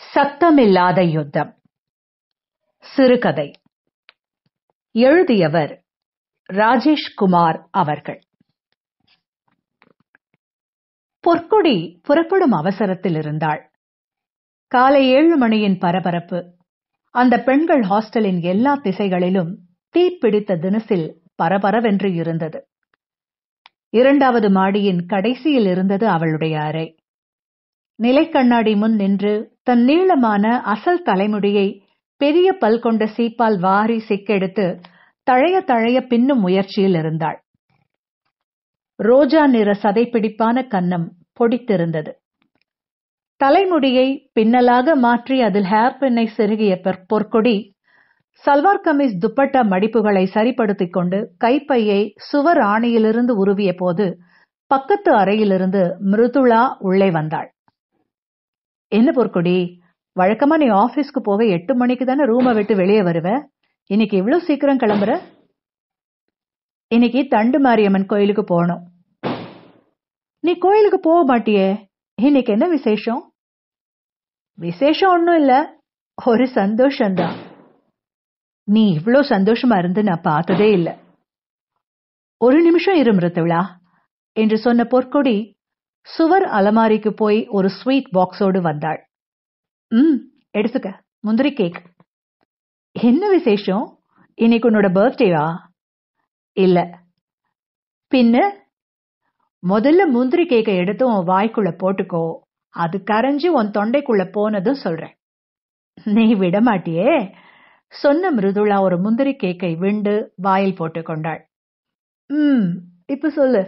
சத்தமில்லாத யுத்தம் சிறுகதை எழுதியவர் ராஜேஷ் குமார் அவர்கள் பொற்கொடி புறப்படும் அவசரத்தில் இருந்தாள் காலை ஏழு மணியின் பரபரப்பு அந்த பெண்கள் ஹாஸ்டலின் எல்லா திசைகளிலும் தீப்பிடித்த தினசில் பரபரவென்று இருந்தது இரண்டாவது மாடியின் கடைசியில் இருந்தது அவளுடைய அறை நிலைக்கண்ணாடி முன் நின்று தன் நீளமான அசல் தலைமுடியை பெரிய பல் கொண்ட சீப்பால் வாரி சிக்கெடுத்து தழைய தழைய பின்னும் முயற்சியில் இருந்தாள் ரோஜா நிற சதைப்பிடிப்பான கன்னம் பொடித்திருந்தது தலைமுடியை பின்னலாக மாற்றி அதில் ஹேர் பின்னை செருகிய பொற்கொடி சல்வார் கமீஸ் துப்பட்டா மடிப்புகளை சரிப்படுத்திக் கொண்டு கைப்பையை சுவர் ஆணையிலிருந்து உருவிய போது பக்கத்து அறையிலிருந்து மிருதுளா உள்ளே வந்தாள் என்ன பொற்கொடி வழக்கமா நீ ஆபீஸ்க்கு போக எட்டு மணிக்கு தானே ரூமை விட்டு வெளியே வருவ இன்னைக்கு இவ்வளவு சீக்கிரம் கிளம்புற இன்னைக்கு தண்டு மாரியம்மன் கோயிலுக்கு போகணும் நீ கோயிலுக்கு போக மாட்டியே இன்னைக்கு என்ன விசேஷம் விசேஷம் ஒன்றும் இல்ல ஒரு சந்தோஷம்தான் நீ இவ்வளோ சந்தோஷமா இருந்து நான் பார்த்ததே இல்லை ஒரு நிமிஷம் இரு மிருத்துவிழா என்று சொன்ன பொற்கொடி சுவர் அலமாரிக்கு போய் ஒரு ஸ்வீட் பாக்ஸோடு வந்தாள் ம் எடுத்துக்க முந்திரி கேக் என்ன விசேஷம் இன்னைக்கு உன்னோட பர்த்டேவா இல்ல பின்ன முதல்ல முந்திரி கேக்கை எடுத்து உன் வாய்க்குள்ள போட்டுக்கோ அது கரைஞ்சு உன் தொண்டைக்குள்ள போனதும் சொல்றேன் நீ விட மாட்டியே சொன்ன மிருதுளா ஒரு முந்திரி கேக்கை விண்டு வாயில் போட்டுக் கொண்டாள் ம் இப்ப சொல்லு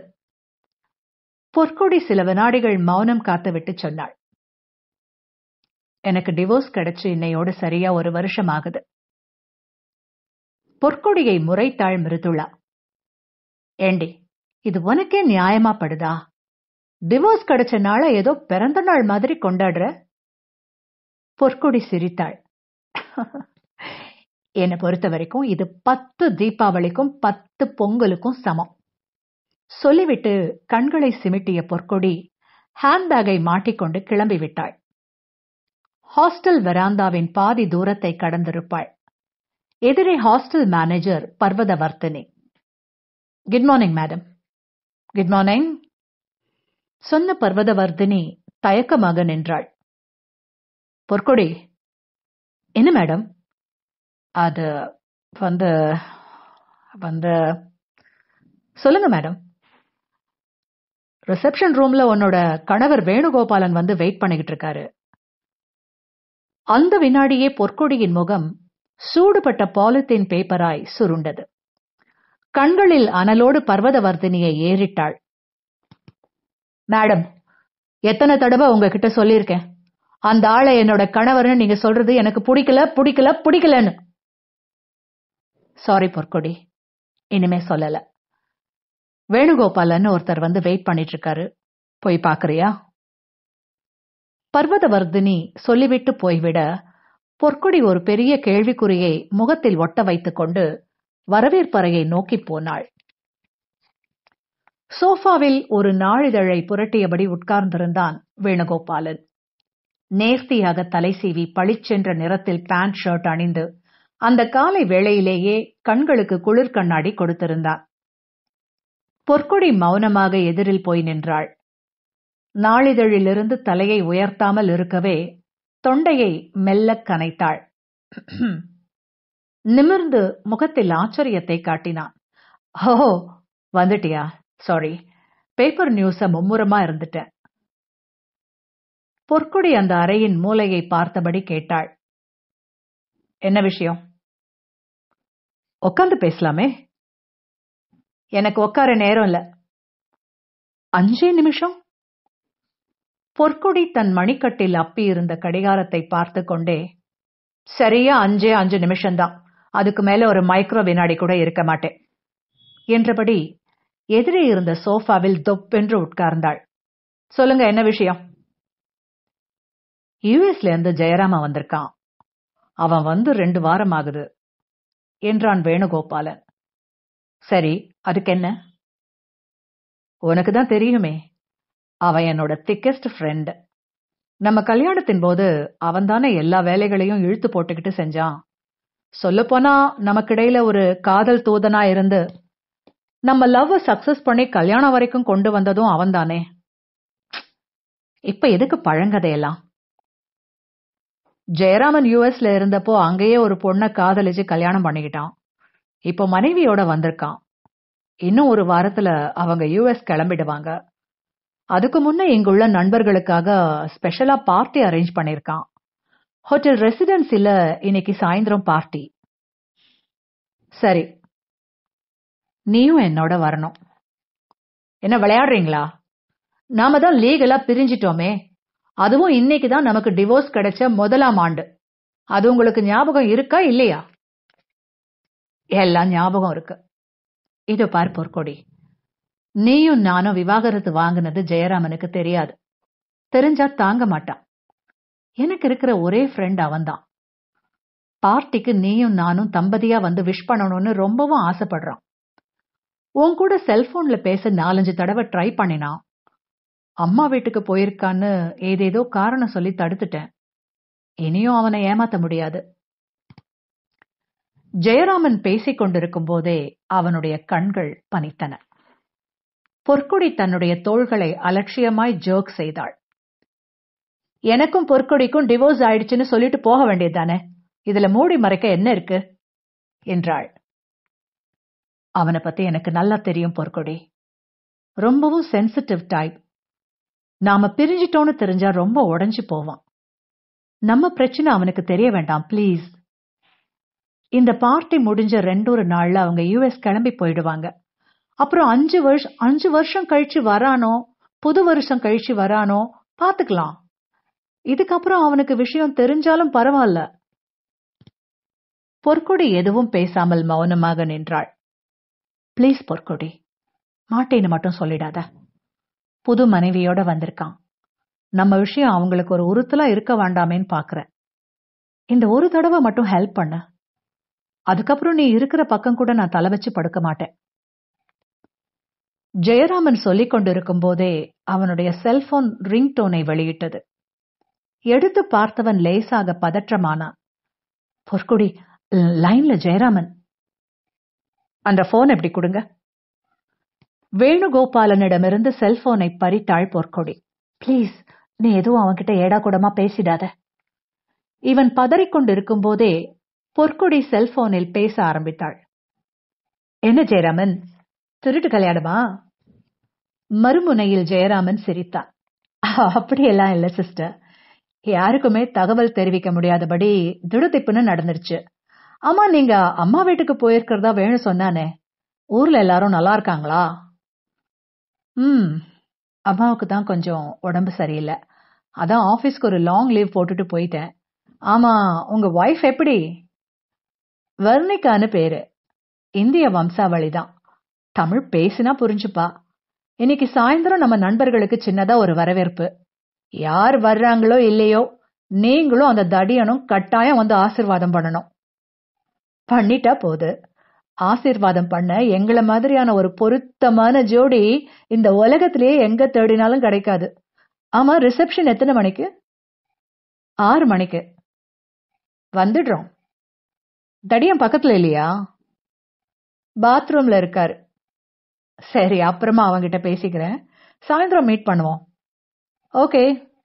பொற்கொடி சில வினாடிகள் மௌனம் காத்துவிட்டு சொன்னாள் எனக்கு டிவோர்ஸ் கிடைச்சு இன்னையோட சரியா ஒரு வருஷம் ஆகுது பொற்கொடியை முறைத்தாள் மிருதுளா ஏண்டி இது உனக்கே நியாயமா படுதா டிவோர்ஸ் கிடைச்ச நாள ஏதோ பிறந்த நாள் மாதிரி கொண்டாடுற பொற்கொடி சிரித்தாள் என்னை பொறுத்த வரைக்கும் இது பத்து தீபாவளிக்கும் பத்து பொங்கலுக்கும் சமம் சொல்லிவிட்டு கண்களை சிமிட்டிய பொற்கொடி ஹேண்ட்பேக்கை மாட்டிக்கொண்டு கிளம்பி விட்டாள் ஹாஸ்டல் வெராந்தாவின் பாதி தூரத்தை கடந்திருப்பாள் எதிரே hostel manager Parvathavardhani good morning madam good morning சொன்ன பர்வதவர்தினி தயக்கமாக நின்றாள் பொற்கொடி என்ன மேடம் அது வந்து வந்து சொல்லுங்க மேடம் ரிசப்ஷன் ரூம்ல உன்னோட கணவர் வேணுகோபாலன் வந்து வெயிட் பண்ணிக்கிட்டு இருக்காரு அந்த வினாடியே பொற்கொடியின் முகம் சூடுபட்ட பாலித்தீன் பேப்பராய் சுருண்டது கண்களில் அனலோடு பர்வதவர்தினியை ஏறிட்டாள் மேடம் எத்தனை தடவை உங்ககிட்ட சொல்லியிருக்கேன் அந்த ஆளை என்னோட கணவர்னு நீங்க சொல்றது எனக்கு பிடிக்கல பிடிக்கல பிடிக்கலன்னு சாரி பொற்கொடி இனிமே சொல்லல வேணுகோபாலன் ஒருத்தர் வந்து வெயிட் பண்ணிட்டு இருக்காரு போய் பாக்குறியா பர்வதவர்தினி சொல்லிவிட்டு போய்விட பொற்கொடி ஒரு பெரிய கேள்விக்குறியை முகத்தில் ஒட்ட வைத்துக் கொண்டு வரவேற்பறையை நோக்கி போனாள் சோஃபாவில் ஒரு நாளிதழை புரட்டியபடி உட்கார்ந்திருந்தான் வேணுகோபாலன் நேர்த்தியாக தலை சீவி பளிச்சென்ற நிறத்தில் பேண்ட் ஷர்ட் அணிந்து அந்த காலை வேளையிலேயே கண்களுக்கு குளிர் கண்ணாடி கொடுத்திருந்தான் பொற்கொடி மௌனமாக எதிரில் போய் நின்றாள் நாளிதழிலிருந்து தலையை உயர்த்தாமல் இருக்கவே தொண்டையை மெல்ல கனைத்தாள் நிமிர்ந்து முகத்தில் ஆச்சரியத்தை காட்டினான் ஓ வந்துட்டியா சாரி பேப்பர் நியூஸ மும்முரமா இருந்துட்டேன் பொற்குடி அந்த அறையின் மூலையை பார்த்தபடி கேட்டாள் என்ன விஷயம் உட்காந்து பேசலாமே எனக்கு உட்கார நேரம் இல்ல அஞ்சே நிமிஷம் பொற்கொடி தன் மணிக்கட்டில் அப்பி இருந்த கடிகாரத்தை பார்த்து கொண்டே சரியா அஞ்சே அஞ்சு நிமிஷம்தான் அதுக்கு மேல ஒரு மைக்ரோ வினாடி கூட இருக்க மாட்டேன் என்றபடி எதிரே இருந்த சோஃபாவில் தொப்பென்று உட்கார்ந்தாள் சொல்லுங்க என்ன விஷயம் யூஎஸ்ல இருந்து ஜெயராமா வந்திருக்கான் அவன் வந்து ரெண்டு வாரம் ஆகுது என்றான் வேணுகோபாலன் சரி அதுக்கு என்ன உனக்கு தான் தெரியுமே அவன் என்னோட திக்கஸ்ட் ஃப்ரெண்ட் நம்ம கல்யாணத்தின் போது அவன்தானே எல்லா வேலைகளையும் இழுத்து போட்டுக்கிட்டு செஞ்சான் சொல்லப்போனா நமக்கிடையில ஒரு காதல் தூதனா இருந்து நம்ம லவ் சக்சஸ் பண்ணி கல்யாணம் வரைக்கும் கொண்டு வந்ததும் அவன்தானே இப்ப எதுக்கு பழங்கதையெல்லாம் ஜெயராமன் யூஎஸ்ல இருந்தப்போ அங்கேயே ஒரு பொண்ணை காதலிச்சு கல்யாணம் பண்ணிக்கிட்டான் இப்போ மனைவியோட வந்திருக்கான் இன்னும் ஒரு வாரத்துல அவங்க யூஎஸ் கிளம்பிடுவாங்க அதுக்கு முன்ன இங்குள்ள நண்பர்களுக்காக ஸ்பெஷலா பார்ட்டி அரேஞ்ச் பண்ணிருக்கான் ஹோட்டல் ரெசிடென்சில இன்னைக்கு சாயந்தரம் பார்ட்டி சரி நீயும் என்னோட வரணும் என்ன விளையாடுறீங்களா நாம தான் லீகலா பிரிஞ்சிட்டோமே அதுவும் இன்னைக்கு தான் நமக்கு டிவோர்ஸ் கிடைச்ச முதலாம் ஆண்டு அது உங்களுக்கு ஞாபகம் இருக்கா இல்லையா எல்லாம் ஞாபகம் இருக்கு இதோ பார் பொற்கொடி நீயும் நானும் விவாகரத்து வாங்கினது ஜெயராமனுக்கு தெரியாது தெரிஞ்சா தாங்க மாட்டான் எனக்கு இருக்கிற ஒரே ஃப்ரெண்ட் அவன்தான் பார்ட்டிக்கு நீயும் நானும் தம்பதியா வந்து விஷ் பண்ணணும்னு ரொம்பவும் ஆசைப்படுறான் உன் கூட செல்போன்ல பேச நாலஞ்சு தடவை ட்ரை பண்ணினான் அம்மா வீட்டுக்கு போயிருக்கான்னு ஏதேதோ காரணம் சொல்லி தடுத்துட்டேன் இனியும் அவனை ஏமாத்த முடியாது ஜெயராமன் பேசிக் கொண்டிருக்கும் போதே அவனுடைய கண்கள் பனித்தன பொற்கொடி தன்னுடைய தோள்களை அலட்சியமாய் ஜோக் செய்தாள் எனக்கும் பொற்கொடிக்கும் டிவோர்ஸ் ஆயிடுச்சுன்னு சொல்லிட்டு போக வேண்டியதுதானே இதுல மூடி மறைக்க என்ன இருக்கு என்றாள் அவனை பத்தி எனக்கு நல்லா தெரியும் பொற்கொடி ரொம்பவும் சென்சிட்டிவ் டைப் நாம பிரிஞ்சிட்டோம்னு தெரிஞ்சா ரொம்ப உடைஞ்சு போவான் நம்ம பிரச்சனை அவனுக்கு தெரிய வேண்டாம் ப்ளீஸ் இந்த பார்ட்டி முடிஞ்ச ரெண்டொரு நாள்ல அவங்க யூஎஸ் கிளம்பி போயிடுவாங்க அப்புறம் அஞ்சு வருஷம் அஞ்சு வருஷம் கழிச்சு வரானோ புது வருஷம் கழிச்சு வரானோ பாத்துக்கலாம் இதுக்கப்புறம் அவனுக்கு விஷயம் தெரிஞ்சாலும் பரவாயில்ல பொற்கொடி எதுவும் பேசாமல் மௌனமாக நின்றாள் ப்ளீஸ் பொற்கொடி மாட்டேன்னு மட்டும் சொல்லிடாத புது மனைவியோட வந்திருக்கான் நம்ம விஷயம் அவங்களுக்கு ஒரு உறுத்தலா இருக்க வேண்டாமேன்னு பாக்குறேன் இந்த ஒரு தடவை மட்டும் ஹெல்ப் பண்ண அதுக்கப்புறம் நீ இருக்கிற பக்கம் கூட நான் தலை வச்சு படுக்க மாட்டேன் ஜெயராமன் சொல்லிக் கொண்டிருக்கும் போதே அவனுடைய செல்போன் ரிங் டோனை வெளியிட்டது எடுத்து பார்த்தவன் லேசாக பதற்றமானான் பொற்குடி லைன்ல ஜெயராமன் அந்த போன் எப்படி கொடுங்க வேணுகோபாலனிடமிருந்து செல்போனை பறித்தாள் பொற்கொடி ப்ளீஸ் நீ எதுவும் அவன்கிட்ட ஏடா கூடமா பேசிடாத இவன் பதறிக்கொண்டிருக்கும் போதே பொற்கொடி செல்போனில் பேச ஆரம்பித்தாள் என்ன ஜெயராமன் திருட்டு கல்யாணமா மறுமுனையில் ஜெயராமன் சிரித்தான் அப்படியெல்லாம் இல்ல சிஸ்டர் யாருக்குமே தகவல் தெரிவிக்க முடியாதபடி திடுதிப்புன்னு நடந்துருச்சு ஆமா நீங்க அம்மா வீட்டுக்கு போயிருக்கிறதா வேணும் சொன்னானே ஊர்ல எல்லாரும் நல்லா இருக்காங்களா ம் அம்மாவுக்கு தான் கொஞ்சம் உடம்பு சரியில்லை அதான் ஆபீஸ்க்கு ஒரு லாங் லீவ் போட்டுட்டு போயிட்டேன் ஆமா உங்க ஒய்ஃப் எப்படி வர்ணிகான்னு பேரு இந்திய வம்சாவளி தான் தமிழ் பேசினா புரிஞ்சுப்பா இன்னைக்கு சாயந்தரம் நம்ம நண்பர்களுக்கு சின்னதா ஒரு வரவேற்பு யார் வர்றாங்களோ இல்லையோ நீங்களும் அந்த தடியனும் கட்டாயம் வந்து ஆசிர்வாதம் பண்ணணும் பண்ணிட்டா போது ஆசிர்வாதம் பண்ண எங்களை மாதிரியான ஒரு பொருத்தமான ஜோடி இந்த உலகத்திலேயே எங்க தேடினாலும் கிடைக்காது ஆமா ரிசப்ஷன் எத்தனை மணிக்கு ஆறு மணிக்கு வந்துடுறோம் தடியம் பக்கத்துல இல்லையா பாத்ரூம்ல இருக்காரு சரி அப்புறமா அவங்கிட்ட பேசிக்கிறேன் சாயந்தரம் மீட் பண்ணுவோம் ஓகே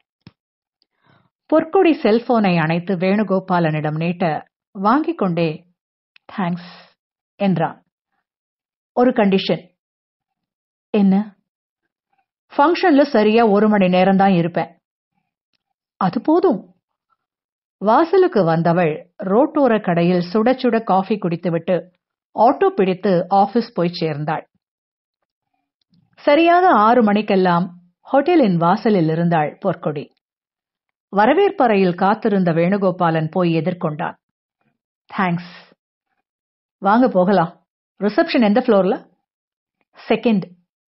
பொற்கொடி செல்போனை அணைத்து வேணுகோபாலனிடம் நீட்ட வாங்கிக் கொண்டே தேங்க்ஸ் என்றான் ஒரு கண்டிஷன் என்ன ஃபங்க்ஷன்ல சரியா ஒரு மணி நேரம் தான் இருப்பேன் அது போதும் வாசலுக்கு வந்தவள் ரோட்டோர கடையில் சுட சுட காஃபி குடித்துவிட்டு ஆட்டோ பிடித்து ஆபீஸ் போய் சேர்ந்தாள் சரியாக ஆறு மணிக்கெல்லாம் ஹோட்டலின் வாசலில் இருந்தாள் பொற்கொடி வரவேற்பறையில் காத்திருந்த வேணுகோபாலன் போய் எதிர்கொண்டான் தேங்க்ஸ் வாங்க போகலாம் ரிசப்ஷன் எந்த ஃப்ளோர்ல செகண்ட்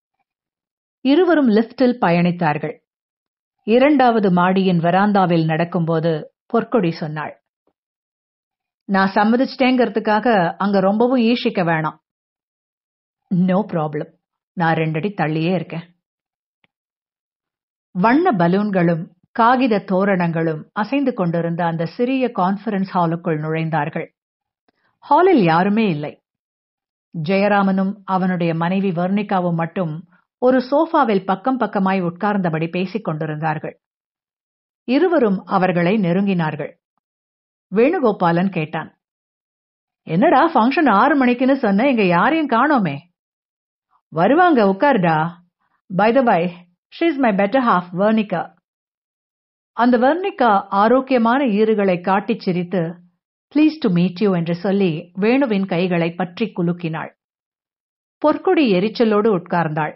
இருவரும் லிப்டில் பயணித்தார்கள் இரண்டாவது மாடியின் வராந்தாவில் நடக்கும்போது பொற்கொடி சொன்னாள் நான் சம்மதிச்சிட்டேங்கிறதுக்காக அங்க ரொம்பவும் ஈஷிக்க வேணாம் நோ ப்ராப்ளம் நான் ரெண்டடி தள்ளியே இருக்கேன் வண்ண பலூன்களும் காகித தோரணங்களும் அசைந்து கொண்டிருந்த அந்த சிறிய கான்ஃபரன்ஸ் ஹாலுக்குள் நுழைந்தார்கள் ஹாலில் யாருமே இல்லை ஜெயராமனும் அவனுடைய மனைவி வர்ணிகாவும் மட்டும் ஒரு சோஃபாவில் பக்கம் பக்கமாய் உட்கார்ந்தபடி பேசிக் கொண்டிருந்தார்கள் இருவரும் அவர்களை நெருங்கினார்கள் வேணுகோபாலன் கேட்டான் என்னடா ஃபங்க்ஷன் ஆறு மணிக்குன்னு சொன்ன இங்க யாரையும் காணோமே வருவாங்க உட்காருடா by the by she's my better half Varnika அந்த வர்ணிகா ஆரோக்கியமான ஈறுகளை காட்டிச் சிரித்து ப்ளீஸ் டு மீட் யூ என்று சொல்லி வேணுவின் கைகளை பற்றி குலுக்கினாள் பொற்கொடி எரிச்சலோடு உட்கார்ந்தாள்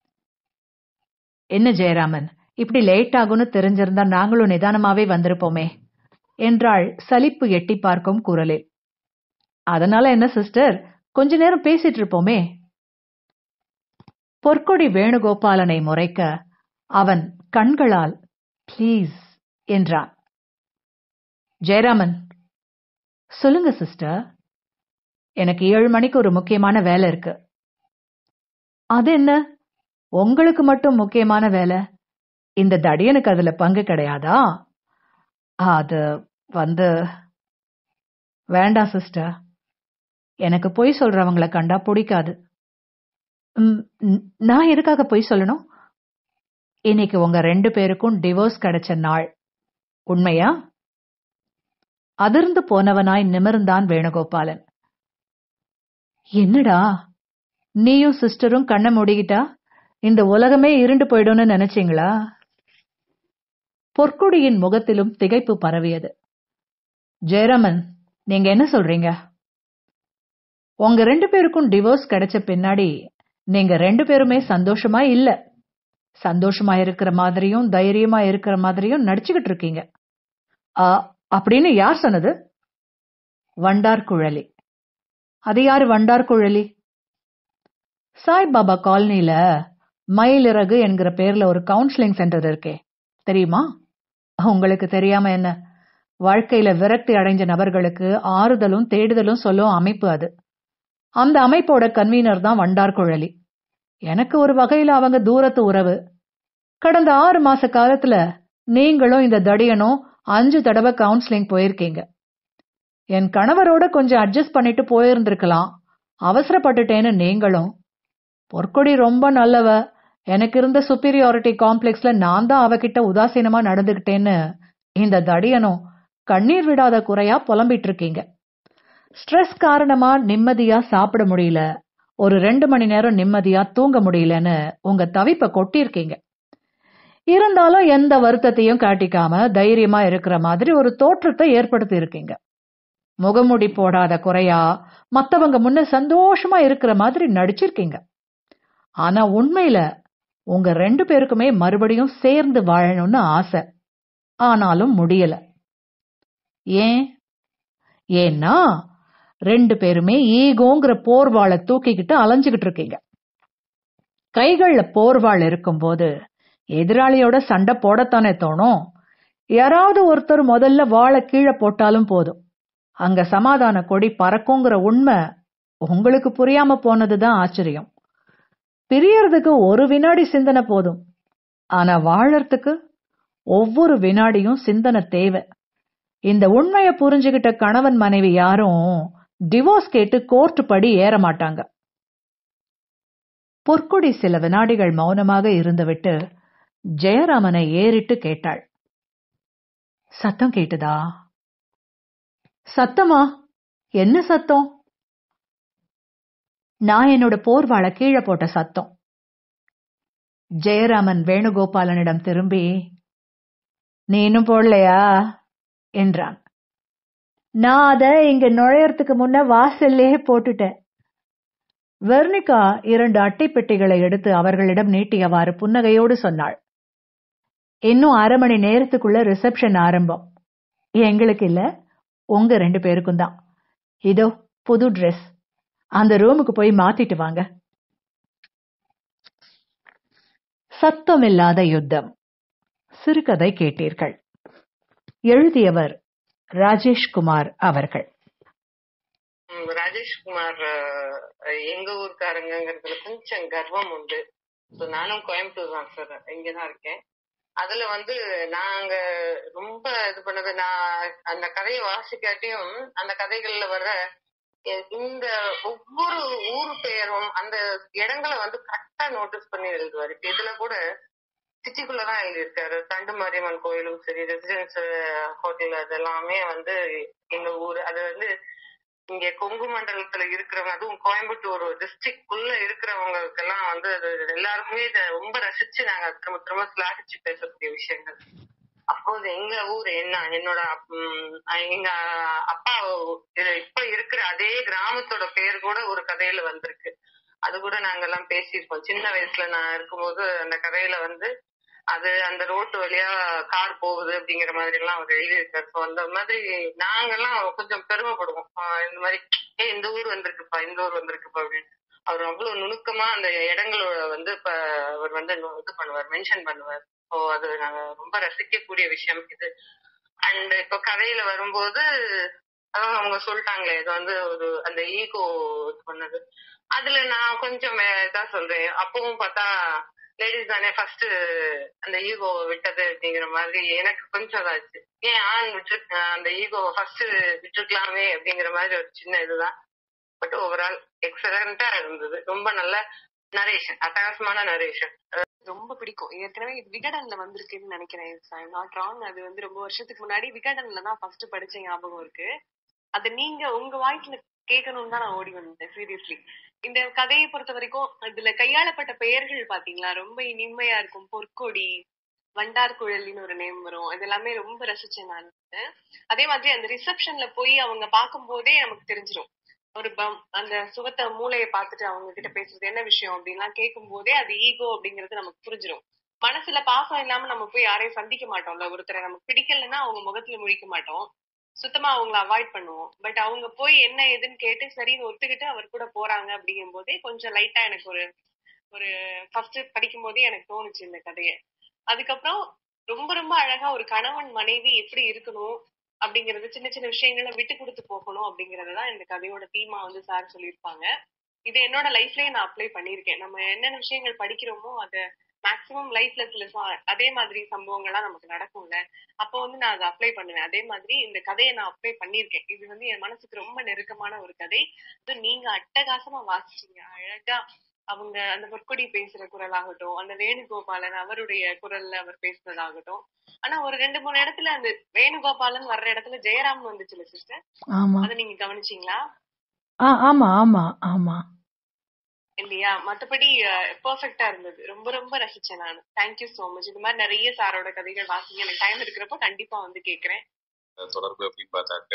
என்ன ஜெயராமன் இப்படி லேட் ஆகும்னு தெரிஞ்சிருந்தா நாங்களும் நிதானமாவே வந்திருப்போமே என்றாள் சலிப்பு எட்டி பார்க்கும் குரலில் அதனால என்ன சிஸ்டர் கொஞ்ச நேரம் பேசிட்டு இருப்போமே பொற்கொடி வேணுகோபாலனை முறைக்க அவன் கண்களால் ப்ளீஸ் என்றான் ஜெயராமன் சொல்லுங்க சிஸ்டர் எனக்கு ஏழு மணிக்கு ஒரு முக்கியமான வேலை இருக்கு அது என்ன உங்களுக்கு மட்டும் முக்கியமான வேலை இந்த தடியனுக்கு அதுல பங்கு கிடையாதா அது வந்து வேண்டாம் சிஸ்டர் எனக்கு பொய் சொல்றவங்களை கண்டா பிடிக்காது ம், ந- நான் எதுக்காக பொய் சொல்லணும் இன்னைக்கு உங்க ரெண்டு பேருக்கும் டிவோர்ஸ் கிடைச்ச நாள் உண்மையா அதிர்ந்து போனவனாய் நிமிர்ந்தான் வேணுகோபாலன் என்னடா நீயும் சிஸ்டரும் கண்ணை மூடிக்கிட்டா இந்த உலகமே இருண்டு போயிடும்னு நினைச்சீங்களா பொற்குடியின் முகத்திலும் திகைப்பு பரவியது ஜெயராமன் நீங்க என்ன சொல்றீங்க உங்க ரெண்டு பேருக்கும் டிவோர்ஸ் கிடைச்ச பின்னாடி நீங்க ரெண்டு பேருமே சந்தோஷமா இல்ல சந்தோஷமா இருக்கிற மாதிரியும் தைரியமா இருக்கிற மாதிரியும் நடிச்சுக்கிட்டு இருக்கீங்க ஆ, அப்படின்னு யார் சொன்னது வண்டார் குழலி அது யாரு வண்டார் குழலி சாய்பாபா காலனில மயிலிறகு என்கிற பேர்ல ஒரு கவுன்சிலிங் சென்டர் இருக்கே தெரியுமா உங்களுக்கு தெரியாம என்ன வாழ்க்கையில விரக்தி அடைஞ்ச நபர்களுக்கு ஆறுதலும் தேடுதலும் சொல்லும் அமைப்பு அது அந்த அமைப்போட கன்வீனர் தான் வண்டார் குழலி எனக்கு ஒரு வகையில அவங்க தூரத்து உறவு கடந்த ஆறு மாச காலத்துல நீங்களும் இந்த தடியனும் அஞ்சு தடவை கவுன்சிலிங் போயிருக்கீங்க என் கணவரோட கொஞ்சம் அட்ஜஸ்ட் பண்ணிட்டு போயிருந்திருக்கலாம் அவசரப்பட்டுட்டேன்னு நீங்களும் பொற்கொடி ரொம்ப நல்லவ எனக்கு இருந்த சுப்பீரியாரிட்டி காம்ப்ளெக்ஸ்ல நான் தான் அவகிட்ட உதாசீனமா நடந்துகிட்டேன்னு இந்த தடியனும் கண்ணீர் விடாத குறையா புலம்பிட்டு இருக்கீங்க ஸ்ட்ரெஸ் காரணமா நிம்மதியா சாப்பிட முடியல ஒரு ரெண்டு மணி நேரம் நிம்மதியா தூங்க முடியலன்னு உங்க தவிப்ப கொட்டியிருக்கீங்க இருந்தாலும் எந்த வருத்தத்தையும் காட்டிக்காம தைரியமா இருக்கிற மாதிரி ஒரு தோற்றத்தை ஏற்படுத்தி இருக்கீங்க முகமுடி போடாத குறையா மத்தவங்க முன்ன சந்தோஷமா இருக்கிற மாதிரி நடிச்சிருக்கீங்க ஆனா உண்மையில உங்க ரெண்டு பேருக்குமே மறுபடியும் சேர்ந்து வாழணும்னு ஆசை ஆனாலும் முடியல ஏன் ஏன்னா ரெண்டு பேருமே ஈகோங்கிற போர்வாளை தூக்கிக்கிட்டு அலைஞ்சுகிட்டு இருக்கீங்க கைகள்ல போர்வாள் இருக்கும்போது எதிராளியோட சண்டை போடத்தானே தோணும் யாராவது ஒருத்தர் முதல்ல வாழை கீழே போட்டாலும் போதும் அங்க சமாதான கொடி பறக்குங்கிற உண்மை உங்களுக்கு புரியாம போனதுதான் ஆச்சரியம் பிரியறதுக்கு ஒரு வினாடி சிந்தனை போதும் ஆனா வாழறதுக்கு ஒவ்வொரு வினாடியும் சிந்தனை தேவை இந்த உண்மையை புரிஞ்சுகிட்ட கணவன் மனைவி யாரும் டிவோர்ஸ் கேட்டு கோர்ட் படி ஏற மாட்டாங்க பொற்குடி சில வினாடிகள் மௌனமாக இருந்துவிட்டு ஜெயராமனை ஏறிட்டு கேட்டாள் சத்தம் கேட்டுதா சத்தமா என்ன சத்தம் நான் என்னோட போர்வாளை கீழே போட்ட சத்தம் ஜெயராமன் வேணுகோபாலனிடம் திரும்பி நீ இன்னும் போடலையா என்றான் நான் அத இங்க நுழையறதுக்கு முன்ன வாசல்லே போட்டுட்டேன் வெர்னிகா இரண்டு அட்டை பெட்டிகளை எடுத்து அவர்களிடம் நீட்டியவாறு புன்னகையோடு சொன்னாள் இன்னும் அரை மணி நேரத்துக்குள்ள ரிசப்ஷன் ஆரம்பம் எங்களுக்கு இல்ல உங்க ரெண்டு பேருக்கும் தான் இதோ புது Dress அந்த ரூமுக்கு போய் மாத்திட்டு வாங்க சத்தமில்லாத யுத்தம் சிறுகதை கேட்டீர்கள் எழுதியவர் ராஜேஷ் குமார் அவர்கள் ம், ராஜேஷ்குமார் அஹ், எங்க ஊர்க்காரங்கிறதுல கொஞ்சம் கர்வம் உண்டு So, நானும் கோயம்புத்தூர் தான் சார் இங்கதான் இருக்கேன் அதுல வந்து நாங்க ரொம்ப இது பண்ணது நான் அந்த கதையை வாசிக்காட்டியும் அந்த கதைகள்ல வர்ற எ- இந்த ஒவ்வொரு ஊர் பெயரும் அந்த இடங்களை வந்து கரெக்டா நோட்டீஸ் பண்ணி எழுதுவாரு இப்ப இதுல கூட சிட்டிக்குள்ளதான் எழுதியிருக்காரு தண்டு மாரியம்மன் கோயிலும் சரி ரெசிடென்ஸ் ஹோட்டல் அதெல்லாமே வந்து எங்க ஊர் அது வந்து இங்க கொங்கு மண்டலத்துல இருக்கிறவங்க அதுவும் கோயம்புத்தூர் டிஸ்ட்ரிக்ட் குள்ள இருக்கிறவங்களுக்கெல்லாம் வந்து அது எல்லாருக்குமே இதை ரொம்ப ரசிச்சு நாங்க திரும்ப திரும்ப ஸ்லாகிச்சு பேசக்கூடிய விஷயங்கள் அப்கோர்ஸ் எங்க ஊர் என்ன என்னோட அப்- உம் எங்க அப்பா இது இப்ப இருக்கிற அதே கிராமத்தோட பேர் கூட ஒரு கதையில வந்திருக்கு அது கூட நாங்க எல்லாம் பேசியிருக்கோம் சின்ன வயசுல நான் இருக்கும்போது அந்த கதையில வந்து அது அந்த ரோட்டு வழியா கார் போகுது அப்படிங்கிற மாதிரி எல்லாம் அவர் எழுதியிருக்காரு ஸோ அந்த மாதிரி நாங்கெல்லாம் கொஞ்சம் பெருமைப்படுவோம் ஆஹ் இந்த மாதிரி ஏ இந்த ஊர் வந்திருக்குப்பா இந்த ஊர் வந்திருக்குப்பா அப்படின்னு அவர் அவ்வளவு நுணுக்கமா அந்த இடங்களோட வந்து இப்ப அவர் வந்து இது பண்ணுவார் மென்ஷன் பண்ணுவார் ஸோ அது நாங்க ரொம்ப ரசிக்கக்கூடிய விஷயம் இது அண்ட் இப்ப கதையில வரும்போது அதான் அவங்க சொல்லிட்டாங்களே இது வந்து ஒரு அந்த ஈகோ பண்ணது அதுல நான் கொஞ்சம் இதா சொல்றேன் அப்பவும் பார்த்தா லேடிஸ் தானே ஃபர்ஸ்ட் அந்த ஈகோ விட்டது அப்படிங்கிற மாதிரி எனக்கு கொஞ்சம் இதாச்சு ஏன் ஆண் விட்டு அந்த ஈகோ ஃபர்ஸ்ட் விட்டுருக்கலாமே அப்படிங்கிற மாதிரி ஒரு சின்ன இதுதான் பட் ஓவரால் எக்ஸலண்டா இருந்தது ரொம்ப நல்ல நரேஷன் அட்டகாசமான நரேஷன் ரொம்ப பிடிக்கும் ஏற்கனவே இது விகடன்ல வந்திருக்குன்னு நினைக்கிறேன் நாட் ராங் அது வந்து ரொம்ப வருஷத்துக்கு முன்னாடி விகடன்ல தான் ஃபர்ஸ்ட் படிச்ச ஞாபகம் இருக்கு அது நீங்க உங்க வாய்ஸ்ல கேட்கணும்னு தான் நான் ஓடி வந்தேன் சீரியஸ்லி இந்த கதையை பொறுத்த வரைக்கும் இதுல கையாளப்பட்ட பெயர்கள் பாத்தீங்களா ரொம்ப இனிமையா இருக்கும் பொற்கொடி வண்டார் குழலின்னு ஒரு நேம் வரும் இது எல்லாமே ரொம்ப ரசிச்சேன் நான் அதே மாதிரி அந்த ரிசப்ஷன்ல போய் அவங்க பார்க்கும் போதே நமக்கு தெரிஞ்சிடும் ஒரு பம் அந்த சுகத்த மூளையை பார்த்துட்டு அவங்க கிட்ட பேசுறது என்ன விஷயம் அப்படின்லாம் கேட்கும் போதே அது ஈகோ அப்படிங்கிறது நமக்கு புரிஞ்சிடும் மனசுல பாசம் இல்லாம நம்ம போய் யாரையும் சந்திக்க மாட்டோம்ல ஒருத்தரை நமக்கு பிடிக்கலன்னா அவங்க முகத்துல முழிக்க மாட்டோம் சுத்தமா அவங்கள அவாய்ட் பண்ணுவோம் பட் அவங்க போய் என்ன ஏதுன்னு கேட்டு சரின்னு ஒத்துக்கிட்டு அவர் கூட போறாங்க அப்படிங்கும் போதே கொஞ்சம் லைட்டா எனக்கு ஒரு ஒரு ஃபர்ஸ்ட் படிக்கும் போதே எனக்கு தோணுச்சு இந்த கதையை அதுக்கப்புறம் ரொம்ப ரொம்ப அழகா ஒரு கணவன் மனைவி எப்படி இருக்கணும் அப்படிங்கறது சின்ன சின்ன விஷயங்களை விட்டு கொடுத்து போகணும் அப்படிங்கறதுதான் இந்த கதையோட தீமா வந்து சார் சொல்லியிருப்பாங்க இது என்னோட லைஃப்லயே நான் அப்ளை பண்ணியிருக்கேன் நம்ம என்னென்ன விஷயங்கள் படிக்கிறோமோ அதை மேக்சிமம் லைஃப்ல சில அதே மாதிரி சம்பவங்கள்லாம் நமக்கு நடக்கும்ல அப்போ வந்து நான் அதை அப்ளை பண்ணுவேன் அதே மாதிரி இந்த கதையை நான் அப்ளை பண்ணியிருக்கேன் இது வந்து என் மனசுக்கு ரொம்ப நெருக்கமான ஒரு கதை நீங்க அட்டகாசமா வாசிச்சீங்க அழகா அவங்க அந்த பொற்கொடி பேசுற குரல் ஆகட்டும் அந்த வேணுகோபாலன் அவருடைய குரல்ல அவர் பேசுறதாகட்டும் ஆனா ஒரு ரெண்டு மூணு இடத்துல அந்த வேணுகோபாலன் வர்ற இடத்துல ஜெயராம் வந்துச்சுல சிஸ்டர் அத நீங்க கவனிச்சீங்களா ஆமா ஆமா ஆமா இல்லையா மத்தபடி பெர்ஃபெக்டா இருந்தது ரொம்ப ரொம்ப ரசிச்சேன் நான் தேங்க்யூ சோ மச் இது மாதிரி நிறைய சாரோட கதைகள் வாசிங்க எனக்கு டைம் இருக்கிறப்போ கண்டிப்பா வந்து கேக்குறேன் தொடர்பு அப்படின்னு பார்த்தாக்க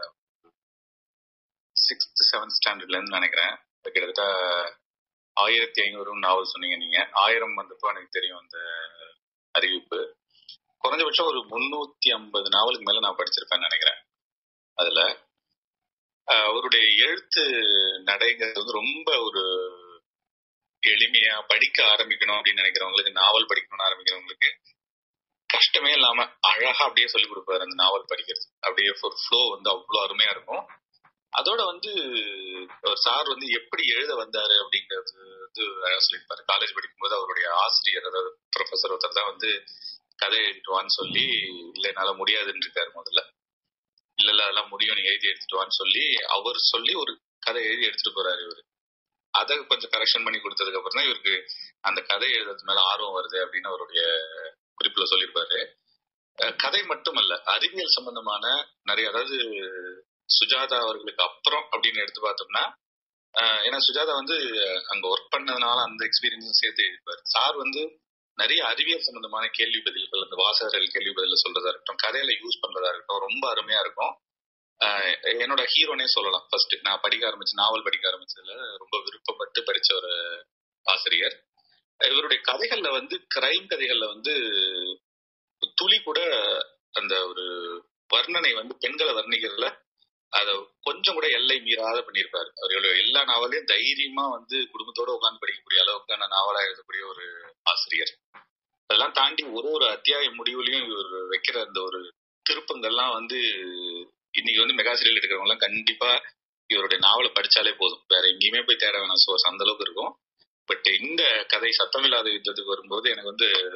சிக்ஸ்த் செவன்த் ஸ்டாண்டர்ட்ல இருந்து நினைக்கிறேன் கிட்டத்தட்ட ஆயிரத்தி ஐநூறு நாவல் சொன்னீங்க நீங்க ஆயிரம் வந்தப்போ எனக்கு தெரியும் அந்த அறிவிப்பு குறைஞ்சபட்சம் ஒரு முன்னூத்தி ஐம்பது நாவலுக்கு மேல நான் படிச்சிருப்பேன்னு நினைக்கிறேன் அதுல அவருடைய எழுத்து நடைங்கிறது வந்து ரொம்ப ஒரு எளிமையா படிக்க ஆரம்பிக்கணும் அப்படின்னு நினைக்கிறவங்களுக்கு நாவல் படிக்கணும்னு ஆரம்பிக்கிறவங்களுக்கு கஷ்டமே இல்லாம அழகா அப்படியே சொல்லி கொடுப்பாரு அந்த நாவல் படிக்கிறது அப்படியே ஒரு ஃப்ளோ வந்து அவ்வளவு அருமையா இருக்கும் அதோட வந்து சார் வந்து எப்படி எழுத வந்தாரு அப்படிங்கிறது வந்து அழகா சொல்லியிருப்பாரு காலேஜ் படிக்கும்போது அவருடைய ஆசிரியர் அதாவது ப்ரொஃபஸர் ஒருத்தர் தான் வந்து கதை எழுதிட்டுவான்னு சொல்லி இல்லை என்னால முடியாதுன்னு இருக்காரு முதல்ல இல்ல இல்ல அதெல்லாம் முடியும் நீ எழுதி எடுத்துட்டு வான்னு சொல்லி அவர் சொல்லி ஒரு கதை எழுதி எடுத்துட்டு போறாரு இவரு அதை கொஞ்சம் கரெக்ஷன் பண்ணி கொடுத்ததுக்கு அப்புறம் தான் இவருக்கு அந்த கதை எழுதுறது மேல ஆர்வம் வருது அப்படின்னு அவருடைய குறிப்புல சொல்லியிருப்பாரு கதை மட்டுமல்ல அறிவியல் சம்பந்தமான நிறைய அதாவது சுஜாதா அவர்களுக்கு அப்புறம் அப்படின்னு எடுத்து பார்த்தோம்னா ஏன்னா சுஜாதா வந்து அங்க ஒர்க் பண்ணதுனால அந்த எக்ஸ்பீரியன்ஸும் சேர்த்து எழுதிப்பாரு சார் வந்து நிறைய அறிவியல் சம்பந்தமான கேள்வி பதில்கள் அந்த வாசகர்கள் கேள்வி பதில சொல்றதா இருக்கட்டும் கதையில யூஸ் பண்றதா இருக்கட்டும் ரொம்ப அருமையா இருக்கும் என்னோட ஹீரோனே சொல்லலாம் ஃபர்ஸ்ட் நான் படிக்க ஆரம்பிச்சு நாவல் படிக்க ஆரம்பிச்சதுல ரொம்ப விருப்பப்பட்டு படிச்ச ஒரு ஆசிரியர் இவருடைய கதைகள்ல வந்து கிரைம் கதைகள்ல வந்து துளி கூட அந்த ஒரு வர்ணனை வந்து பெண்களை வர்ணிக்கிறதுல அத கொஞ்சம் கூட எல்லை மீறாத பண்ணியிருப்பாரு அவருடைய எல்லா நாவலையும் தைரியமா வந்து குடும்பத்தோட உட்காந்து படிக்கக்கூடிய அளவுக்கான நாவலா எழுதக்கூடிய ஒரு ஆசிரியர் அதெல்லாம் தாண்டி ஒரு ஒரு அத்தியாய முடிவுலையும் இவர் வைக்கிற அந்த ஒரு திருப்பங்கள்லாம் வந்து இன்னைக்கு வந்து மெகா சீரியல் எடுக்கிறவங்க எல்லாம் கண்டிப்பா இவருடைய நாவலை படிச்சாலே போதும் வேற எங்கேயுமே போய் தேட வேணாம் சோர்ஸ் அந்த அளவுக்கு இருக்கும் பட் இந்த கதை சத்தமில்லாத யுத்தத்துக்கு வரும்போது எனக்கு வந்து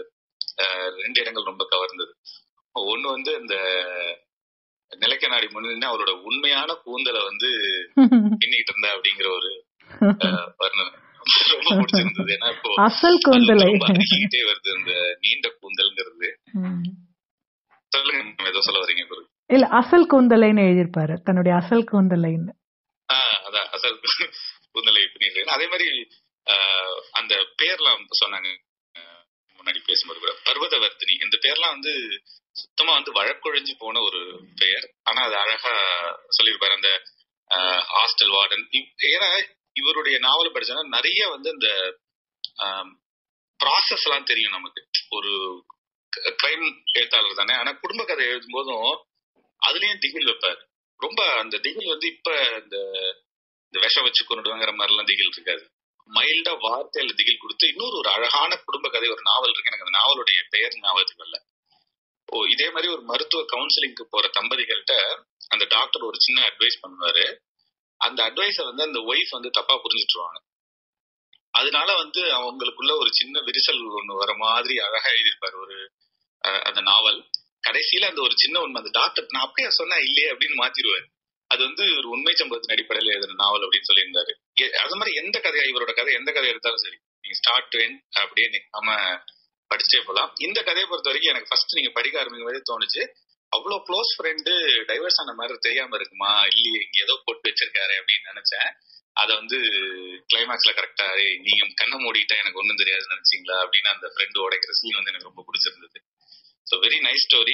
அஹ், ரெண்டு இடங்கள் ரொம்ப கவர்ந்தது ஒண்ணு வந்து இந்த நிலைக்க நாடி முன்னு அவரோட உண்மையான கூந்தலை வந்து பின்னிட்டு இருந்தா அப்படிங்கிற ஒரு அஹ், வர்ணனை ரொம்ப பிடிச்சிருந்தது ஏன்னா இப்போ அசல் அது கூந்தலை ரொம்ப அருகிக்கிட்டே வருது இந்த நீண்ட கூந்தல்ங்கிறது ம். சொல்லுங்க ma'am, ஏதோ சொல்ல வரீங்க குரு இல்ல அசல் கூந்தலைன்னு எழுதியிருப்பாரு தன்னுடைய அசல் கூந்தலைன்னு ஆஹ் அதான் அசல் கூந்தலை பின்னிட்டு அதே மாதிரி ஆஹ், அந்த பேர்லாம் சொன்னாங்க ஆஹ், முன்னாடி பேசும்போது கூட பர்வதவர்த்தினி இந்த பேர்லாம் வந்து சுத்தமா வந்து வழக்கொழிஞ்சு போன ஒரு பெயர் ஆனா அது அழகா சொல்லியிருப்பாரு அந்த ஹாஸ்டல் வார்டன் ஏன்னா இவருடைய நாவல் படிச்சோன்னா நிறைய வந்து இந்த ப்ராசஸ் எல்லாம் தெரியும் நமக்கு ஒரு கிரைம் எழுத்தாளர் தானே ஆனா குடும்ப கதை எழுதும் போதும் அதுலயும் திகில் வைப்பாரு ரொம்ப அந்த திகில் வந்து இப்ப இந்த இந்த விஷம் வச்சு கொண்டுடுவாங்கிற மாதிரி எல்லாம் திகில் இருக்காது மைல்டா வார்த்தையில திகில் கொடுத்து இன்னொரு ஒரு அழகான குடும்ப கதை ஒரு நாவல் இருக்கு எனக்கு அந்த நாவலுடைய பெயர் ஞாபகத்துக்கு வரல ஓ இதே மாதிரி ஒரு மருத்துவ கவுன்சிலிங்க்கு போற தம்பதிகள்கிட்ட அந்த டாக்டர் ஒரு சின்ன அட்வைஸ் பண்ணுவாரு அந்த அட்வைஸை வந்து அந்த ஒய்ஃப் வந்து தப்பா புரிஞ்சுட்டுருவாங்க அதனால வந்து அவங்களுக்குள்ள ஒரு சின்ன விரிசல் ஒண்ணு வர மாதிரி அழகா எழுதியிருப்பாரு ஒரு அஹ், அந்த நாவல் கடைசியில அந்த ஒரு சின்ன உண்மை அந்த டாக்டர் நான் அப்படியே சொன்னா இல்லையே அப்படின்னு மாத்திடுவாரு அது வந்து ஒரு உண்மை சம்பவத்தின் அடிப்படையில் எழுதின நாவல் அப்படின்னு சொல்லியிருந்தாரு எ- அது மாதிரி எந்த கதையா இவரோட கதை எந்த கதை எடுத்தாலும் சரி நீங்க ஸ்டார்ட் டு எண்ட் அப்படியே நிக்காம படிச்சே போலாம் இந்த கதையை பொறுத்த வரைக்கும் எனக்கு ஃபர்ஸ்ட் நீங்க படிக்க ஆரம்பிக்கும் போதே தோணுச்சு அவ்வளவு க்ளோஸ் ஃப்ரெண்டு டைவர்ஸ் ஆன மாதிரி தெரியாம இருக்குமா இல்லையே இங்க ஏதோ போட்டு வச்சிருக்காரு அப்படின்னு நினைச்சேன் அதை வந்து கிளைமேக்ஸ்ல கரெக்டா நீங்க கண்ணை மூடிட்டா எனக்கு ஒண்ணும் தெரியாது நினைச்சீங்களா அப்படின்னு அந்த ஃப்ரெண்டு உடைக்கிற சீன் வந்து எனக்கு ரொம்ப பிடிச்சிருந்தது ஸோ வெரி நைஸ் ஸ்டோரி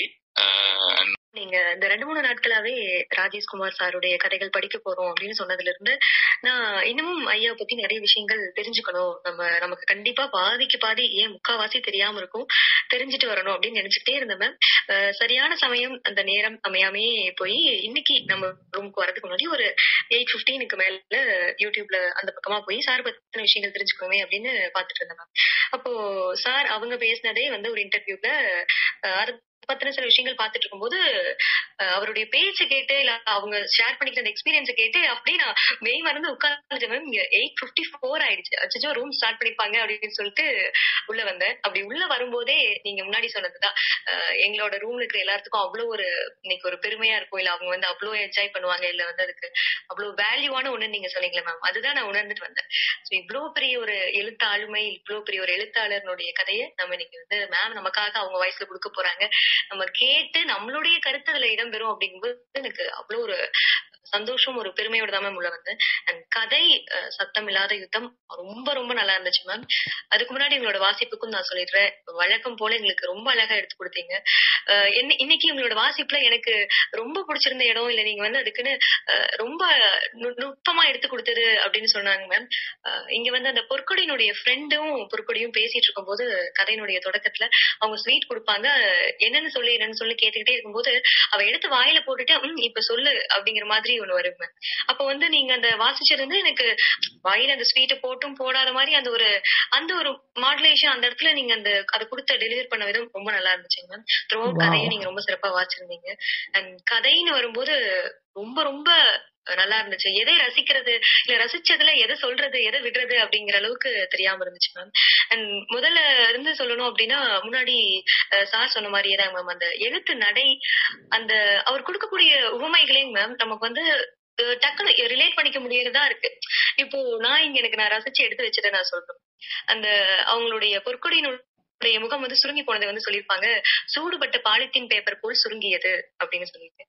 நீங்க இந்த ரெண்டு மூணு நாட்களாவே ராஜேஷ்குமார் சாருடைய கதைகள் படிக்க போறோம் அப்படின்னு சொன்னதுல இருந்து நான் இன்னமும் ஐயா பத்தி நிறைய விஷயங்கள் தெரிஞ்சுக்கணும் நம்ம நமக்கு கண்டிப்பா பாதிக்கு பாதி ஏன் முக்காவாசி தெரியாம இருக்கும் தெரிஞ்சுட்டு வரணும் அப்படின்னு நினைச்சுக்கிட்டே இருந்தேன் மேம் அஹ் சரியான சமயம் அந்த நேரம் அமையாமே போய் இன்னைக்கு நம்ம ரூமுக்கு வரதுக்கு முன்னாடி ஒரு எயிட் பிப்டீனுக்கு மேல யூடியூப்ல அந்த பக்கமா போய் சார் பத்தின விஷயங்கள் தெரிஞ்சுக்கணுமே அப்படின்னு பாத்துட்டு இருந்தேன் மேம் அப்போ சார் அவங்க பேசினதே வந்து ஒரு இன்டர்வியூல அது பத்தின சில விஷயங்கள் பார்த்துட்டு இருக்கும்போது அஹ் அவருடைய பேச்சு கேட்டு இல்ல அவங்க ஷேர் பண்ணிக்கிற அந்த எக்ஸ்பீரியன்ஸ் கேட்டு அப்படியே நான் மெய் மறந்து உட்கார்ந்துட்டேன் மேம் எயிட் பிப்டி ஃபோர் ஆயிடுச்சு அச்சோ ரூம் ஸ்டார்ட் பண்ணிப்பாங்க அப்படின்னு சொல்லிட்டு உள்ள வந்தேன் அப்படி உள்ள வரும்போதே நீங்க முன்னாடி சொன்னதுதான் அஹ் எங்களோட ரூம்ல இருக்கிற எல்லாத்துக்கும் அவ்வளவு ஒரு இன்னைக்கு ஒரு பெருமையா இருக்கும் இல்ல அவங்க வந்து அவ்வளவு என்ஜாய் பண்ணுவாங்க இல்ல வந்து அதுக்கு அவ்வளவு வேல்யூவான ஒண்ணு நீங்க சொன்னீங்களே மேம் அதுதான் நான் உணர்ந்துட்டு வந்தேன் ஸோ இவ்வளவு பெரிய ஒரு எழுத்து ஆளுமை இவ்வளவு பெரிய ஒரு எழுத்தாளர்னுடைய கதையை நம்ம இன்னைக்கு வந்து மேம் நமக்காக அவங்க வயசுல கொடுக்க போறாங்க நம்ம கேட்டு நம்மளுடைய கருத்து அதுல இடம்பெறும் அப்படிங்கும்போது எனக்கு அவ்வளவு ஒரு சந்தோஷம் ஒரு பெருமையோட தான் மேம் உள்ள வந்தேன் அண்ட் கதை அஹ், சத்தம் இல்லாத யுத்தம் ரொம்ப ரொம்ப நல்லா இருந்துச்சு மேம் அதுக்கு முன்னாடி எங்களோட வாசிப்புக்கும் நான் சொல்லிடுறேன் வழக்கம் போல எங்களுக்கு ரொம்ப அழகா எடுத்து கொடுத்தீங்க அஹ், என்ன- இன்னைக்கு உங்களோட வாசிப்புல எனக்கு ரொம்ப பிடிச்சிருந்த இடம் இல்ல நீங்க வந்து அதுக்குன்னு அஹ், ரொம்ப நு- நுட்பமா எடுத்து கொடுத்தது அப்படின்னு சொன்னாங்க மேம் இங்க வந்து அந்த பொற்கொடியினுடைய ஃப்ரெண்டும் பொற்கொடியும் பேசிட்டு இருக்கும்போது கதையினுடைய தொடக்கத்துல அவங்க ஸ்வீட் கொடுப்பாங்க என்னன்னு சொல்லி என்னன்னு சொல்லி கேட்டுக்கிட்டே இருக்கும்போது அவ எடுத்து வாயில போட்டுட்டு ம் இப்ப சொல்லு அப்படிங்கிற மாதிரி ஒண்ணு வரும் மேம் அப்ப வந்து நீங்க அந்த வாசிச்சிருந்து எனக்கு வாயில அந்த ஸ்வீட்டை போட்டும் போடாத மாதிரி அந்த ஒரு அந்த ஒரு மாடுலேஷன் அந்த இடத்துல நீங்க அந்த அதை கொடுத்த டெலிவரி பண்ண விதம் ரொம்ப நல்லா இருந்துச்சுங்க மேம் த்ரூ Wow. கதையை நீங்க ரொம்ப சிறப்பா வாசிச்சிருந்தீங்க அண்ட் கதைன்னு வரும்போது ரொம்ப ரொம்ப நல்லா இருந்துச்சு எதை ரசிக்கிறது இல்ல ரசிச்சதுல எதை சொல்றது எதை விடுறது அப்படிங்கிற அளவுக்கு தெரியாம இருந்துச்சு மேம் அண்ட் முதல்ல இருந்து சொல்லணும் அப்படின்னா முன்னாடி சார் சொன்ன மாதிரியே தான் மேம் அந்த எழுத்து நடை அந்த அவர் கொடுக்கக்கூடிய உவமைகளையும் மேம் நமக்கு வந்து அஹ், டக்குனு ரிலேட் பண்ணிக்க முடியறதா இருக்கு இப்போ நான் இங்க எனக்கு நான் ரசிச்சு எடுத்து வச்சுட்டு நான் சொல்றேன் அந்த அவங்களுடைய பொற்கொடியினுடைய முகம் வந்து சுருங்கி போனதை வந்து சொல்லியிருப்பாங்க சூடுபட்ட பாலித்தீன் பேப்பர் போல் சுருங்கியது அப்படின்னு சொல்லிட்டு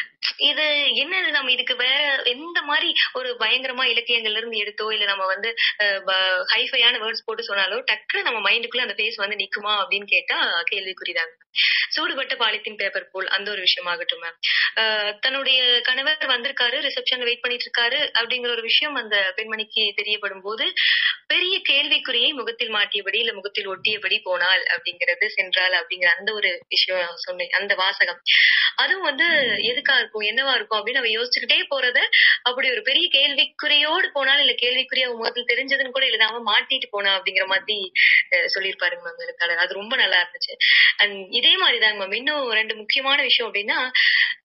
இது என்னது நம்ம இதுக்கு வேற எந்த மாதிரி ஒரு பயங்கரமா இலக்கியங்கள்ல இருந்து எடுத்தோ இல்ல நம்ம வந்து ஹைஃபையான வேர்ட்ஸ் போட்டு சொன்னாலோ டக்குனு நம்ம மைண்டுக்குள்ள அந்த பேஸ் வந்து நிக்குமா அப்படின்னு கேட்டா கேள்விக்குறிதாங்க சூடுபட்ட பாலித்தீன் பேப்பர் போல் அந்த ஒரு விஷயமாகட்டும் மேம் தன்னுடைய கணவர் வந்திருக்காரு ரிசப்ஷன்ல வெயிட் பண்ணிட்டு இருக்காரு அப்படிங்கிற ஒரு விஷயம் அந்த பெண்மணிக்கு தெரியப்படும் போது பெரிய கேள்விக்குறியை முகத்தில் மாட்டியபடி இல்ல முகத்தில் ஒட்டியபடி போனாள் அப்படிங்கிறது சென்றாள் அப்படிங்கிற அந்த ஒரு விஷயம் சொன்னேன் அந்த வாசகம் அதுவும் வந்து எதுக்கா இருக்கும் என்னவா இருக்கும் அப்படின்னு அவ யோசிச்சுக்கிட்டே போறத அப்படி ஒரு பெரிய கேள்விக்குறியோடு போனால் இல்ல கேள்விக்குறிய அவன் முதல் தெரிஞ்சதுன்னு கூட எழுதாம மாட்டிட்டு போனா அப்படிங்கிற மாதிரி அஹ், சொல்லியிருப்பாருங்க மேம் எழுத்தாளர் அது ரொம்ப நல்லா இருந்துச்சு அண்ட் இதே மாதிரிதாங்க மேம் இன்னும் ரெண்டு முக்கியமான விஷயம் அப்படின்னா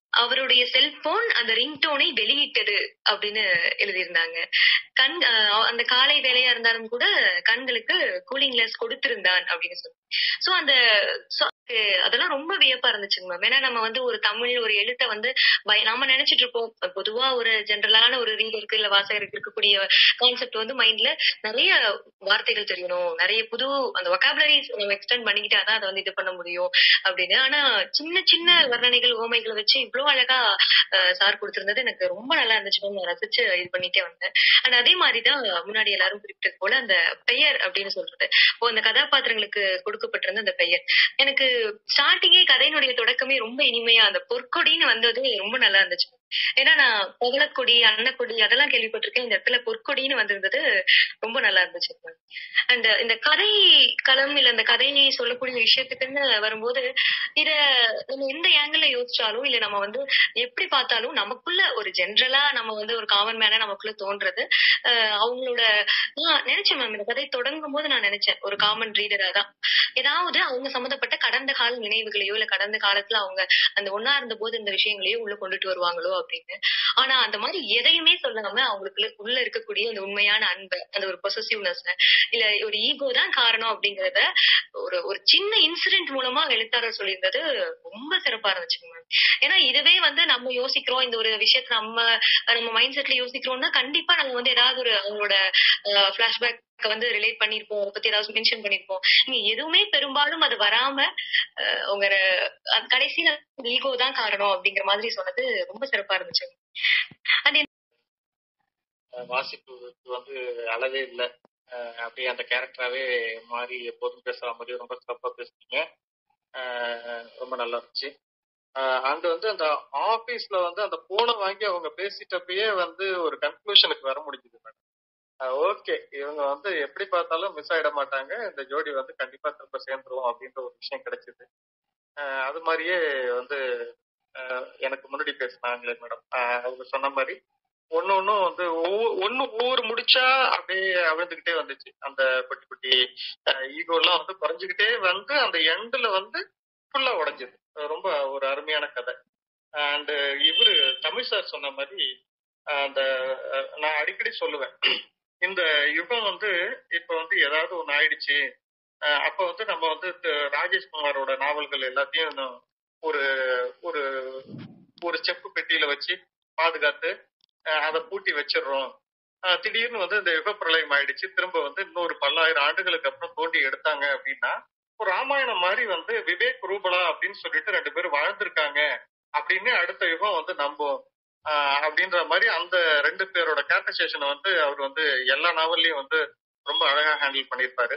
அவருடைய செல்போன் அந்த ரிங்டோனை வெளியிட்டது அப்படின்னு எழுதியிருந்தாங்க கண் அஹ் அந்த காலை வேலையா இருந்தாலும் கூட கண்களுக்கு கூலிங் கிளாஸ் கொடுத்திருந்தான் அப்படின்னு சொல்லி சோ அந்த so எனக்கு அதெல்லாம் ரொம்ப வியப்பா இருந்துச்சுங்க மேம் ஏன்னா நம்ம வந்து ஒரு தமிழ் ஒரு எழுத்தை வந்து பய- நாம நினைச்சிட்டு இருப்போம் பொதுவா ஒரு ஜென்ரலான ஒரு ரீடருக்கு இல்ல வாசகருக்கு இருக்கக்கூடிய கான்செப்ட் வந்து மைண்ட்ல நிறைய வார்த்தைகள் தெரியணும் நிறைய புது அந்த வொக்காபுலரிஸ் நம்ம எக்ஸ்டெண்ட் பண்ணிக்கிட்டா தான் அதை வந்து இது பண்ண முடியும் அப்படின்னு ஆனா சின்ன சின்ன வர்ணனைகள் ஓமைகளை வச்சு இவ்வளவு அழகா சார் கொடுத்திருந்தது எனக்கு ரொம்ப நல்லா இருந்துச்சு மேம் நான் ரசிச்சு இது பண்ணிட்டே வந்தேன் அண்ட் அதே மாதிரிதான் முன்னாடி எல்லாரும் குறிப்பிட்டது போல அந்த பெயர் அப்படின்னு சொல்றது இப்போ அந்த கதாபாத்திரங்களுக்கு கொடுக்கப்பட்டிருந்த அந்த பெயர் எனக்கு ஸ்டார்டிங்கே கதையினுடைய தொடக்கமே ரொம்ப இனிமையா அந்த பொற்கொடின்னு வந்தது ரொம்ப நல்லா இருந்துச்சு ஏன்னா நான் பவளக்கொடி அன்னக்கொடி அதெல்லாம் கேள்விப்பட்டிருக்கேன் இந்த இடத்துல பொற்கொடின்னு வந்திருந்தது ரொம்ப நல்லா இருந்துச்சு அண்ட் இந்த கதை களம் இல்ல இந்த கதையை சொல்லக்கூடிய விஷயத்துக்குன்னு வரும்போது இத நம்ம எந்த ஏங்கிள் யோசிச்சாலும் இல்ல நம்ம வந்து எப்படி பார்த்தாலும் நமக்குள்ள ஒரு ஜென்ரலா நம்ம வந்து ஒரு காமன் மேனா நமக்குள்ள தோன்றது அஹ் அவங்களோட நான் நினைச்சேன் மேம் இந்த கதை தொடங்கும் போது நான் நினைச்சேன் ஒரு காமன் ரீடரா தான் ஏதாவது அவங்க சம்பந்தப்பட்ட கடந்த கால நினைவுகளையோ இல்ல கடந்த காலத்துல அவங்க அந்த ஒன்னா இருந்த போது இந்த விஷயங்களையோ உள்ள கொண்டுட்டு வருவாங்களோ அப்படின்னு ஆனா அந்த மாதிரி எதையுமே சொல்லாம அவங்களுக்குள்ள உள்ள இருக்கக்கூடிய அந்த உண்மையான அன்பை அந்த ஒரு பொசசிவ்னஸ் இல்ல ஒரு ஈகோ தான் காரணம் அப்படிங்கறத ஒரு ஒரு சின்ன இன்சிடென்ட் மூலமா எழுத்தாளர் சொல்லியிருந்தது ரொம்ப சிறப்பா இருந்துச்சு மேம் ஏன்னா இதுவே வந்து நம்ம யோசிக்கிறோம் இந்த ஒரு விஷயத்த நம்ம நம்ம மைண்ட் செட்ல யோசிக்கிறோம்னா கண்டிப்பா நம்ம வந்து ஏதாவது ஒரு அவங்களோட பிளாஷ்பேக் வந்து ரிலேட் பண்ணிருப்போம் அதை பத்தி ஏதாவது மென்ஷன் பண்ணிருப்போம் நீங்க எதுவுமே பெரும்பாலும் அது வராம அஹ், உங்க அந்த கடைசியில ஈகோ தான் காரணம் அப்படிங்கிற மாதிரி சொன்னது ரொம்ப சிறப்பா இருந்துச்சு அஹ் வாசிப்புக்கு வந்து அளவே இல்லை அப்படியே அந்த கேரக்டராகவே மாறி எப்போதும் பேசுகிற மாதிரி ரொம்ப சிறப்பாக பேசுனீங்க அஹ் ரொம்ப நல்லா இருந்துச்சு அண்ட் வந்து அந்த ஆஃபீஸ்ல வந்து அந்த போனை வாங்கி அவங்க பேசிட்டப்பயே வந்து ஒரு கன்க்ளூஷனுக்கு வர முடிஞ்சுது மேடம் ஓகே இவங்க வந்து எப்படி பார்த்தாலும் மிஸ் ஆயிட மாட்டாங்க இந்த ஜோடி வந்து கண்டிப்பா திரும்ப சேர்ந்துருவோம் அப்படின்ற ஒரு விஷயம் கிடைச்சது அஹ் அது மாதிரியே வந்து அஹ் எனக்கு முன்னாடி பேசினாங்களே மேடம் அவங்க சொன்ன மாதிரி ஒன்னு ஒன்னும் வந்து ஒவ்வொ- ஒண்ணு ஒவ்வொரு முடிச்சா அப்படியே அவிழ்ந்துகிட்டே வந்துச்சு அந்த குட்டி குட்டி ஈகோ எல்லாம் வந்து குறைஞ்சுக்கிட்டே வந்து அந்த எண்டுல வந்து ஃபுல்லா உடைஞ்சது அஹ் ரொம்ப ஒரு அருமையான கதை அண்ட் இவரு தமிழ் சார் சொன்ன மாதிரி அஹ் அந்த அஹ் நான் அடிக்கடி சொல்லுவேன் இந்த யுகம் வந்து இப்ப வந்து ஏதாவது ஒண்ணு ஆயிடுச்சு அஹ் அப்ப வந்து நம்ம வந்து த- ராஜேஷ்குமாரோட நாவல்கள் எல்லாத்தையும் இன்னும் ஒரு ஒரு ஒரு செப்பு பெட்டியில வச்சு பாதுகாத்து அஹ் அதை பூட்டி வச்சிடுறோம் அஹ் திடீர்னு வந்து இந்த யுக பிரளயம் ஆயிடுச்சு திரும்ப வந்து இன்னொரு பல்லாயிரம் ஆண்டுகளுக்கு அப்புறம் தோண்டி எடுத்தாங்க அப்படின்னா ஒரு ராமாயணம் மாதிரி வந்து விவேக் ரூபலா அப்படின்னு சொல்லிட்டு ரெண்டு பேரும் வாழ்ந்திருக்காங்க அப்படின்னு அடுத்த யுகம் வந்து நம்பும் ஆஹ் அப்படின்ற மாதிரி அந்த ரெண்டு பேரோட கேரக்டரைசேஷனை வந்து அவர் வந்து எல்லா நாவல்லையும் வந்து ரொம்ப அழகா ஹேண்டில் பண்ணியிருப்பாரு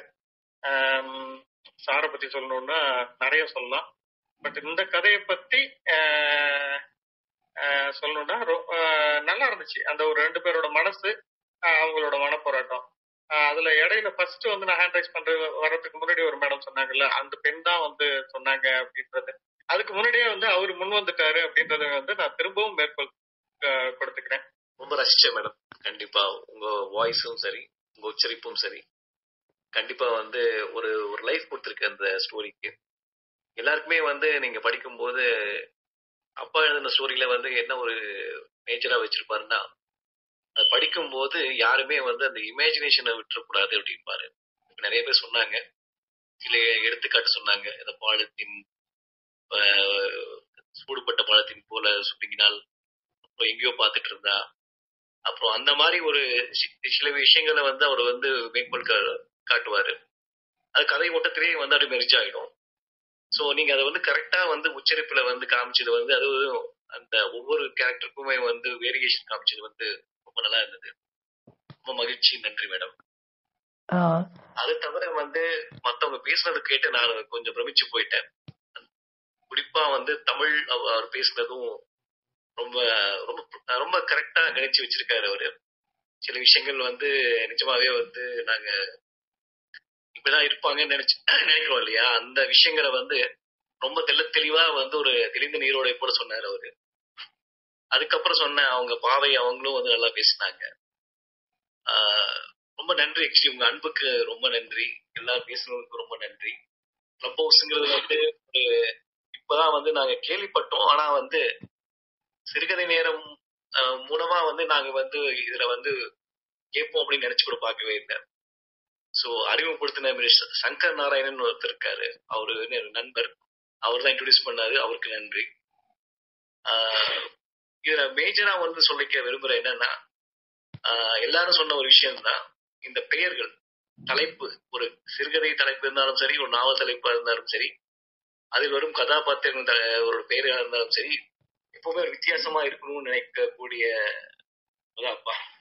சாரை பத்தி சொல்லணும்னா நிறைய சொல்லலாம் பட் இந்த கதையை பத்தி ஆஹ் ஆஹ் சொல்லணும்னா ரொ- ஆஹ் நல்லா இருந்துச்சு அந்த ஒரு ரெண்டு பேரோட மனசு ஆஹ் அவங்களோட மனப்போராட்டம் ஆஹ் அதுல இடையில ஃபர்ஸ்ட் வந்து நான் ஹேண்ட் ரைஸ் பண்றது வர்றதுக்கு முன்னாடி ஒரு மேடம் சொன்னாங்கல்ல அந்த பெண் தான் வந்து சொன்னாங்க அப்படின்றது அதுக்கு முன்னாடியே வந்து அவர் முன் வந்துட்டாரு அப்படின்றத வந்து நான் திரும்பவும் மேற்கொள் ஆஹ் கொடுத்துக்கிறேன் ரொம்ப ரசிச்சேன் மேடம் கண்டிப்பா உங்க வாய்ஸும் சரி உங்க உச்சரிப்பும் சரி கண்டிப்பா வந்து ஒரு ஒரு லைஃப் கொடுத்துருக்கு அந்த ஸ்டோரிக்கு எல்லாருக்குமே வந்து நீங்க படிக்கும்போது அப்பா எழுதின ஸ்டோரியில வந்து என்ன ஒரு மேஜரா வச்சிருப்பாருன்னா அது படிக்கும்போது யாருமே வந்து அந்த இமேஜினேஷனை விட்டுறக்கூடாது அப்படின்பாரு இப்ப நிறைய பேர் சொன்னாங்க சில எடுத்துக்காட்டு சொன்னாங்க இந்த பாலத்தின் ஆஹ், சூடுபட்ட பாலத்தின் போல சுருங்கினால் அப்புறம் எங்கேயோ பார்த்துட்டு இருந்தா அப்புறம் அந்த மாதிரி ஒரு சி- சில விஷயங்களை வந்து அவர் வந்து மேற்கோள் கா- காட்டுவாரு அது கதை ஓட்டத்திலேயே வந்து அப்படி மெரிஜ் ஆயிடும் ஸோ நீங்க அதை வந்து கரெக்டா வந்து உச்சரிப்புல வந்து காமிச்சது வந்து அது அந்த ஒவ்வொரு கேரக்டருக்குமே வந்து வேரியேஷன் காமிச்சது வந்து ரொம்ப நல்லா இருந்தது ரொம்ப மகிழ்ச்சி நன்றி மேடம் ஆஹ் அது தவிர வந்து மத்தவங்க பேசுனது கேட்டு நான் கொஞ்சம் பிரமிச்சு போயிட்டேன் குறிப்பா வந்து தமிழ் அவ- அவர் பேசுனதும் ரொம்ப ரொம்ப ரொம்ப கரெக்டா கணிச்சு வச்சிருக்காரு அவரு சில விஷயங்கள் வந்து நிஜமாவே வந்து நாங்க இப்படிதான் இருப்பாங்கன்னு நினைச்சு நினைக்கிறோம் இல்லையா அந்த விஷயங்களை வந்து ரொம்ப தெள்ள தெளிவா வந்து ஒரு தெளிந்த நீரோடை போல சொன்னாரு அவரு அதுக்கப்புறம் சொன்ன அவங்க பாவை அவங்களும் வந்து நல்லா பேசினாங்க ஆஹ் ரொம்ப நன்றி ஆக்சுவலி உங்க அன்புக்கு ரொம்ப நன்றி எல்லாரும் பேசுனதுக்கு ரொம்ப நன்றி கிளப் ஹவுஸ்ங்கிறது வந்து ஒரு இப்பதான் வந்து நாங்க கேள்விப்பட்டோம் ஆனா வந்து சிறுகதை நேரம் அஹ், மூலமா வந்து நாங்க வந்து இதுல வந்து கேட்போம் அப்படின்னு நினைச்சு கூட பார்க்கவே இல்லை சோ அறிமுகப்படுத்தின மினிஸ்டர் சங்கர் நாராயணன் ஒருத்தர் இருக்காரு அவரு வந்து எனக்கு நண்பர் அவர் தான் இன்ட்ரோடியூஸ் பண்ணாரு அவருக்கு நன்றி ஆஹ் இதுல மேஜரா வந்து சொல்லிக்க விரும்புறேன் என்னன்னா ஆஹ் எல்லாரும் சொன்ன ஒரு விஷயம் தான் இந்த பெயர்கள் தலைப்பு ஒரு சிறுகதை தலைப்பு இருந்தாலும் சரி ஒரு நாவல் தலைப்பா இருந்தாலும் சரி அதில் வரும் கதாபாத்திரங்கள் த- ஒரு பெயரா இருந்தாலும் சரி எப்பவுமே ஒரு வித்தியாசமா இருக்கணும்னு நினைக்கக்கூடிய அதான் அப்பா